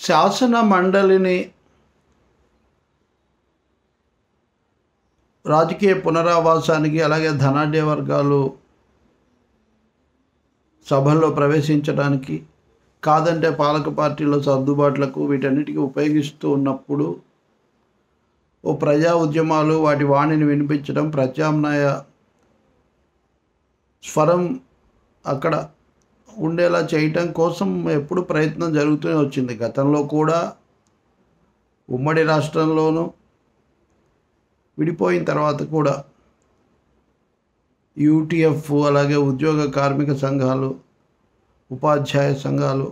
శాసన మండలిని రాజకీయ పునరావాసానికి అలాగే ధనాఢ్య వర్గాలు సభల్లో ప్రవేశించడానికి కాదంటే పాలక పార్టీల సర్దుబాట్లకు వీటన్నిటికీ ఉపయోగిస్తూ ఉన్నప్పుడు ఓ ప్రజా ఉద్యమాలు వాటి వాణిని వినిపించడం ప్రత్యామ్నాయ స్వరం అక్కడ ఉండేలా చేయటం కోసం ఎప్పుడు ప్రయత్నం జరుగుతూనే వచ్చింది గతంలో కూడా ఉమ్మడి రాష్ట్రంలోనూ విడిపోయిన తర్వాత కూడా యూటీఎఫ్ అలాగే ఉద్యోగ కార్మిక సంఘాలు ఉపాధ్యాయ సంఘాలు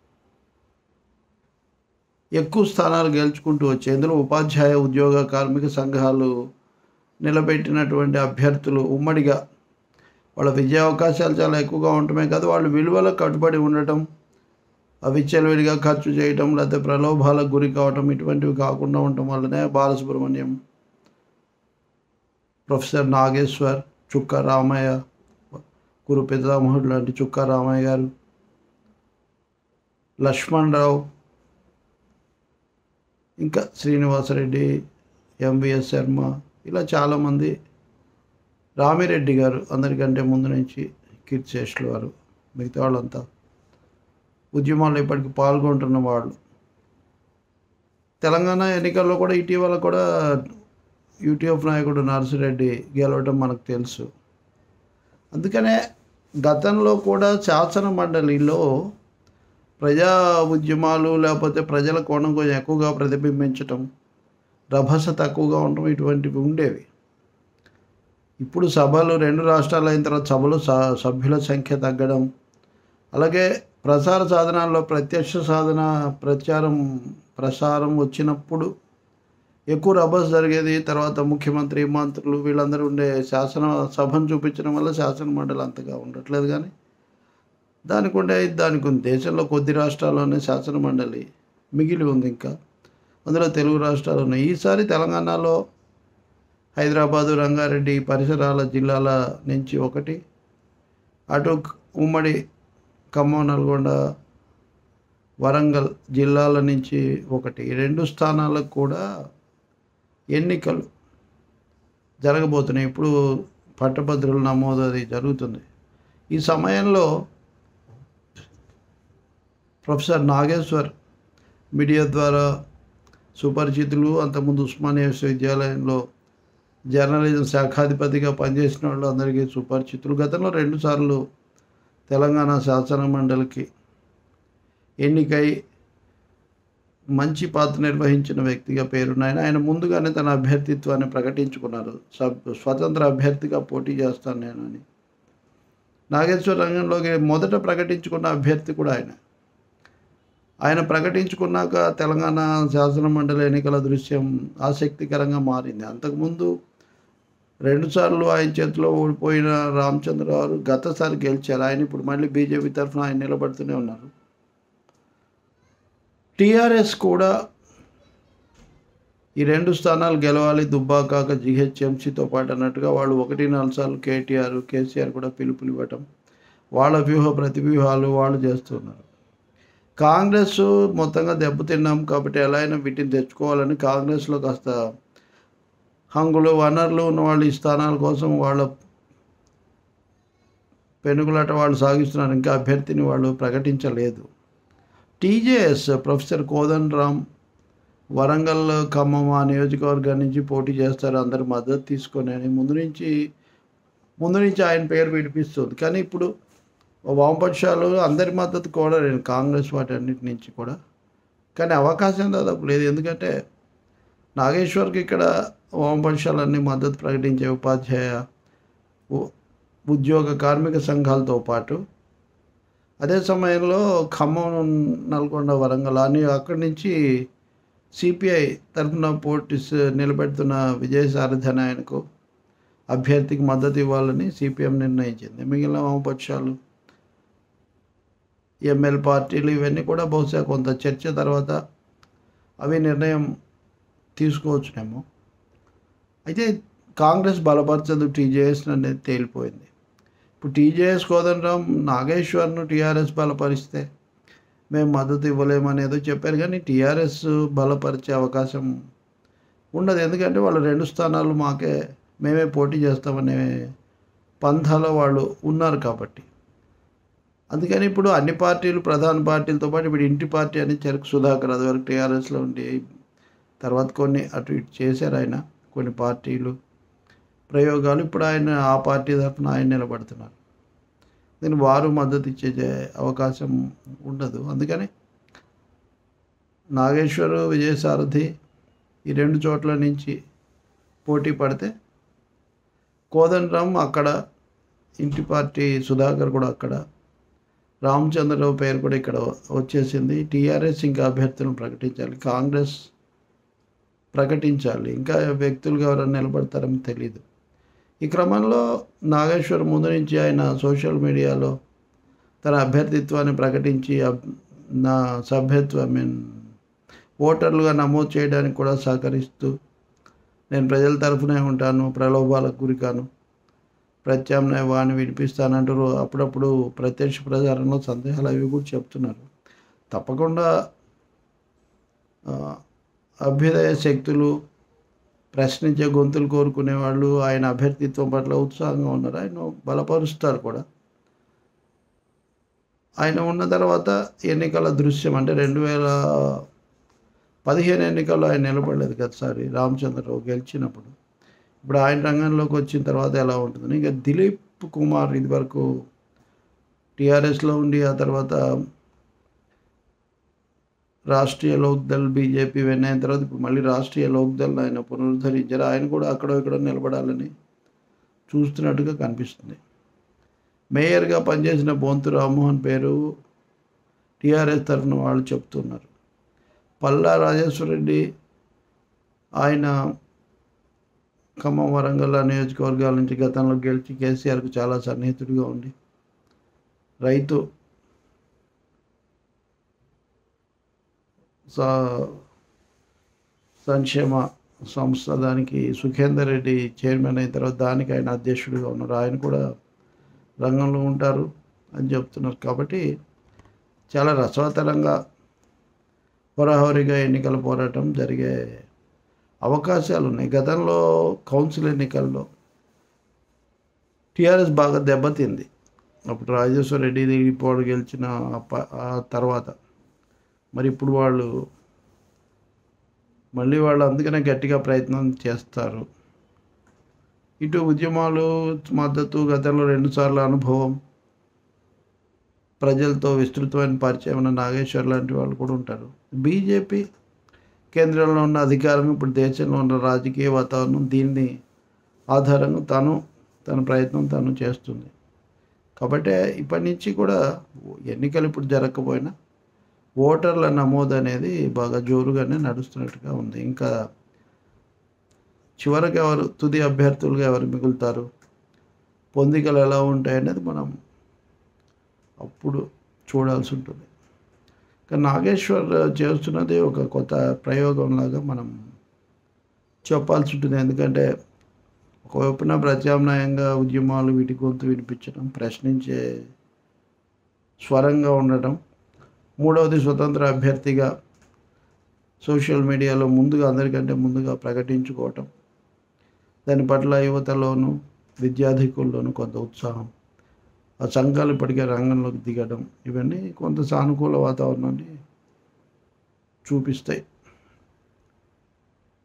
ఎక్కువ స్థానాలు గెలుచుకుంటూ వచ్చాయి ఇందులో ఉపాధ్యాయ ఉద్యోగ కార్మిక సంఘాలు నిలబెట్టినటువంటి అభ్యర్థులు ఉమ్మడిగా వాళ్ళ విద్యా అవకాశాలు చాలా ఎక్కువగా ఉండటమే కాదు వాళ్ళు విలువలకు కట్టుబడి ఉండటం అవి చెలవిడిగా ఖర్చు చేయటం లేకపోతే ప్రలోభాలకు గురి కావటం ఇటువంటివి కాకుండా ఉండటం వల్లనే బాలసుబ్రహ్మణ్యం ప్రొఫెసర్ నాగేశ్వర్ చుక్క రామయ్య గురు పితామహుడు లాంటి చుక్క రామయ్య గారు లక్ష్మణ్ రావు ఇంకా శ్రీనివాసరెడ్డి ఎంవిఎస్ శర్మ ఇలా చాలామంది రామిరెడ్డి గారు అందరికంటే ముందు నుంచి కీర్తిశేషులు వారు మిగతా వాళ్ళంతా ఉద్యమాల్లో ఇప్పటికి పాల్గొంటున్న వాళ్ళు తెలంగాణ ఎన్నికల్లో కూడా ఇటీవల కూడా యూటీఎఫ్ నాయకుడు నర్సిరెడ్డి గెలవడం మనకు తెలుసు అందుకనే గతంలో కూడా శాసన మండలిలో ప్రజా ఉద్యమాలు లేకపోతే ప్రజల కోణం కొంచెం ఎక్కువగా ప్రతిబింబించటం రభస తక్కువగా ఉండటం ఇటువంటివి ఉండేవి ఇప్పుడు సభలు రెండు రాష్ట్రాలు అయిన తర్వాత సభలు స- సభ్యుల సంఖ్య తగ్గడం అలాగే ప్రసార సాధనాల్లో ప్రత్యక్ష సాధన ప్రచారం ప్రసారం వచ్చినప్పుడు ఎక్కువ రభస్ జరిగేది తర్వాత ముఖ్యమంత్రి మంత్రులు వీళ్ళందరూ ఉండే శాసన సభను చూపించడం వల్ల శాసన మండలి అంతగా ఉండట్లేదు కానీ దానికి ఉండే దానికి ఉంది దేశంలో కొద్ది రాష్ట్రాల్లోనే శాసన మండలి మిగిలి ఉంది ఇంకా అందులో తెలుగు రాష్ట్రాలు ఉన్నాయి ఈసారి తెలంగాణలో హైదరాబాదు రంగారెడ్డి పరిసరాల జిల్లాల నుంచి ఒకటి అటు ఉమ్మడి ఖమ్మం నల్గొండ వరంగల్ జిల్లాల నుంచి ఒకటి ఈ రెండు స్థానాలకు కూడా ఎన్నికలు జరగబోతున్నాయి ఇప్పుడు పట్టభద్రుల నమోదు అది జరుగుతుంది ఈ సమయంలో ప్రొఫెసర్ నాగేశ్వర్ మీడియా ద్వారా సుపరిచితులు అంతకుముందు ఉస్మానియా విశ్వవిద్యాలయంలో జర్నలిజం శాఖాధిపతిగా పనిచేసిన వాళ్ళు అందరికీ సుపరిచితులు గతంలో రెండుసార్లు తెలంగాణ శాసన మండలికి ఎన్నికై మంచి పాత్ర నిర్వహించిన వ్యక్తిగా పేరున్నాయని ఆయన ముందుగానే తన అభ్యర్థిత్వాన్ని ప్రకటించుకున్నారు సబ్ స్వతంత్ర అభ్యర్థిగా పోటీ చేస్తాను నేను అని నాగేశ్వర రంగంలోకి మొదట ప్రకటించుకున్న అభ్యర్థి కూడా ఆయన ఆయన ప్రకటించుకున్నాక తెలంగాణ శాసన మండలి ఎన్నికల దృశ్యం ఆసక్తికరంగా మారింది అంతకుముందు రెండుసార్లు ఆయన చేతిలో ఓడిపోయిన రామచంద్రరావు గతసారి గెలిచారు ఆయన ఇప్పుడు మళ్ళీ బీజేపీ తరఫున ఆయన నిలబడుతూనే ఉన్నారు టీఆర్ఎస్ కూడా ఈ రెండు స్థానాలు గెలవాలి దుబ్బాకాక జిహెచ్ఎంసీతో పాటు అన్నట్టుగా వాళ్ళు ఒకటి నాలుగు సార్లు కేటీఆర్ కేసీఆర్ కూడా పిలుపులు ఇవ్వటం వాళ్ళ వ్యూహ ప్రతివ్యూహాలు వాళ్ళు చేస్తున్నారు కాంగ్రెస్ మొత్తంగా దెబ్బతిన్నాం కాబట్టి ఎలా అయినా వీటిని తెచ్చుకోవాలని కాంగ్రెస్లో కాస్త హంగులు వనరులు ఉన్న వాళ్ళు ఈ స్థానాల కోసం వాళ్ళ పెనుగులాట వాళ్ళు సాగిస్తున్నారు ఇంకా అభ్యర్థిని వాళ్ళు ప్రకటించలేదు టీజేఎస్ ప్రొఫెసర్ కోదండ్ రామ్ వరంగల్ ఖమ్మం ఆ నియోజకవర్గం నుంచి పోటీ చేస్తారు అందరు మద్దతు తీసుకొని అని ముందు నుంచి ముందు నుంచి ఆయన పేరు వినిపిస్తుంది కానీ ఇప్పుడు వామపక్షాలు అందరి మద్దతు కూడా లేదు కాంగ్రెస్ వాటి అన్నిటి నుంచి కూడా కానీ అవకాశం దాదాపు లేదు ఎందుకంటే నాగేశ్వర్కి ఇక్కడ వామపక్షాలన్నీ మద్దతు ప్రకటించే ఉపాధ్యాయ ఉ- ఉద్యోగ కార్మిక సంఘాలతో పాటు అదే సమయంలో ఖమ్మం నల్గొండ వరంగల్ అని అక్కడి నుంచి సిపిఐ తరఫున పోటీ స- నిలబెడుతున్న విజయసారథి అని ఆయనకు అభ్యర్థికి మద్దతు ఇవ్వాలని సిపిఎం నిర్ణయించింది మిగిలిన వామపక్షాలు ఎంఎల్ పార్టీలు ఇవన్నీ కూడా బహుశా కొంత చర్చ తర్వాత అవి నిర్ణయం తీసుకోవచ్చునేమో అయితే కాంగ్రెస్ బలపరచదు టీజేఎస్ అనేది తేలిపోయింది ఇప్పుడు టీజేఎస్ కోదండరాం నాగేశ్వర్ను టీఆర్ఎస్ బలపరిస్తే మేము మద్దతు ఇవ్వలేమని ఏదో చెప్పారు కానీ టీఆర్ఎస్ బలపరిచే అవకాశం ఉండదు ఎందుకంటే వాళ్ళు రెండు స్థానాలు మాకే మేమే పోటీ చేస్తామనే పంథాలో వాళ్ళు ఉన్నారు కాబట్టి అందుకని ఇప్పుడు అన్ని పార్టీలు ప్రధాన పార్టీలతో పాటు ఇప్పుడు ఇంటి పార్టీ అని చెరుకు సుధాకర్ అది వరకు టీఆర్ఎస్లో ఉండి తర్వాత కొన్ని అటు ఇటు చేశారు ఆయన కొన్ని పార్టీలు ప్రయోగాలు ఇప్పుడు ఆయన ఆ పార్టీ తరఫున ఆయన నిలబడుతున్నారు దీన్ని వారు మద్దతు ఇచ్చే జే- అవకాశం ఉండదు అందుకని నాగేశ్వర్ విజయసారథి ఈ రెండు చోట్ల నుంచి పోటీ పడితే కోదండరామ్ అక్కడ ఇంటి పార్టీ సుధాకర్ కూడా అక్కడ రామచంద్రరావు పేరు కూడా ఇక్కడ వచ్చేసింది టీఆర్ఎస్ ఇంకా అభ్యర్థులను ప్రకటించాలి కాంగ్రెస్ ప్రకటించాలి ఇంకా వ్యక్తులుగా ఎవరైనా నిలబడతారని తెలియదు ఈ క్రమంలో నాగేశ్వర్ ముందు నుంచి ఆయన సోషల్ మీడియాలో తన అభ్యర్థిత్వాన్ని ప్రకటించి అబ్- నా సభ్యత్వం ఐ మీన్ ఓటర్లుగా నమోదు చేయడానికి కూడా సహకరిస్తూ నేను ప్రజల తరఫునే ఉంటాను ప్రలోభాలకు గురికాను ప్రత్యామ్నాయ వాణి వినిపిస్తానంటారు అప్పుడప్పుడు ప్రత్యక్ష ప్రచారంలో సందేహాలు అవి కూడా చెప్తున్నారు తప్పకుండా ఆ, అభ్యుదయ శక్తులు ప్రశ్నించే గొంతులు కోరుకునే వాళ్ళు ఆయన అభ్యర్థిత్వం పట్ల ఉత్సాహంగా ఉన్నారు ఆయన బలపరుస్తారు కూడా ఆయన ఉన్న తర్వాత ఎన్నికల దృశ్యం అంటే రెండు వేల పదిహేను ఎన్నికల్లో ఆయన నిలబడలేదు గతసారి రామచంద్రరావు గెలిచినప్పుడు ఇప్పుడు ఆయన రంగంలోకి వచ్చిన తర్వాత ఎలా ఉంటుంది ఇంకా దిలీప్ కుమార్ ఇదివరకు టీఆర్ఎస్లో ఉండి ఆ తర్వాత రాష్ట్రీయ లోక్దల్ బీజేపీ వెన్ అయిన తర్వాత ఇప్పుడు మళ్ళీ రాష్ట్రీయ లోక్దల్ ఆయన పునరుద్ధరించారు ఆయన కూడా అక్కడో ఇక్కడ నిలబడాలని చూస్తున్నట్టుగా కనిపిస్తుంది మేయర్గా పనిచేసిన బొంతు రామ్మోహన్ పేరు టీఆర్ఎస్ తరఫున వాళ్ళు చెప్తున్నారు పల్లా రాజేశ్వరరెడ్డి ఆయన ఖమ్మం వరంగల్ నియోజకవర్గాల నుంచి గతంలో గెలిచి కేసీఆర్కు చాలా సన్నిహితుడిగా ఉండి రైతు స- సంక్షేమ సంస్థ దానికి సుఖేందర్ రెడ్డి చైర్మన్ అయిన తర్వాత దానికి ఆయన అధ్యక్షుడిగా ఉన్నారు ఆయన కూడా రంగంలో ఉంటారు అని చెప్తున్నారు కాబట్టి చాలా రసవతరంగా హోరాహోరీగా ఎన్నికల పోరాటం జరిగే అవకాశాలు ఉన్నాయి గతంలో కౌన్సిల్ ఎన్నికల్లో టీఆర్ఎస్ బాగా దెబ్బతింది అప్పుడు రాజేశ్వర రెడ్డి దిగిపోవడం గెలిచిన ఆ ప- ఆ తర్వాత మరి ఇప్పుడు వాళ్ళు మళ్ళీ వాళ్ళు అందుకనే గట్టిగా ప్రయత్నం చేస్తారు ఇటు ఉద్యమాలు మద్దతు గతంలో రెండుసార్లు అనుభవం ప్రజలతో విస్తృతమైన పరిచయం ఉన్న నాగేశ్వర్ లాంటి వాళ్ళు కూడా ఉంటారు బీజేపీ కేంద్రంలో ఉన్న అధికారం ఇప్పుడు దేశంలో ఉన్న రాజకీయ వాతావరణం దీన్ని ఆధారంగా తాను తన ప్రయత్నం తాను చేస్తుంది కాబట్టి ఇప్పటి నుంచి కూడా ఎన్నికలు ఇప్పుడు జరగకపోయినా ఓటర్ల నమోదు అనేది బాగా జోరుగానే నడుస్తున్నట్టుగా ఉంది ఇంకా చివరికి ఎవరు తుది అభ్యర్థులుగా ఎవరు మిగులుతారు పొందికలు ఎలా ఉంటాయి అనేది మనం అప్పుడు చూడాల్సి ఉంటుంది కానీ నాగేశ్వర్ చేస్తున్నది ఒక కొత్త ప్రయోగంలాగా మనం చెప్పాల్సి ఉంటుంది ఎందుకంటే ఒకవైపున ప్రత్యామ్నాయంగా ఉద్యమాలు వీటి గొంతు వినిపించడం ప్రశ్నించే స్వరంగా ఉండటం మూడవది స్వతంత్ర అభ్యర్థిగా సోషల్ మీడియాలో ముందుగా అందరికంటే ముందుగా ప్రకటించుకోవటం దాని పట్ల యువతలోను విద్యార్థికుల్లోనూ కొంత ఉత్సాహం ఆ సంఘాలు ఇప్పటికే రంగంలోకి దిగడం ఇవన్నీ కొంత సానుకూల వాతావరణాన్ని చూపిస్తాయి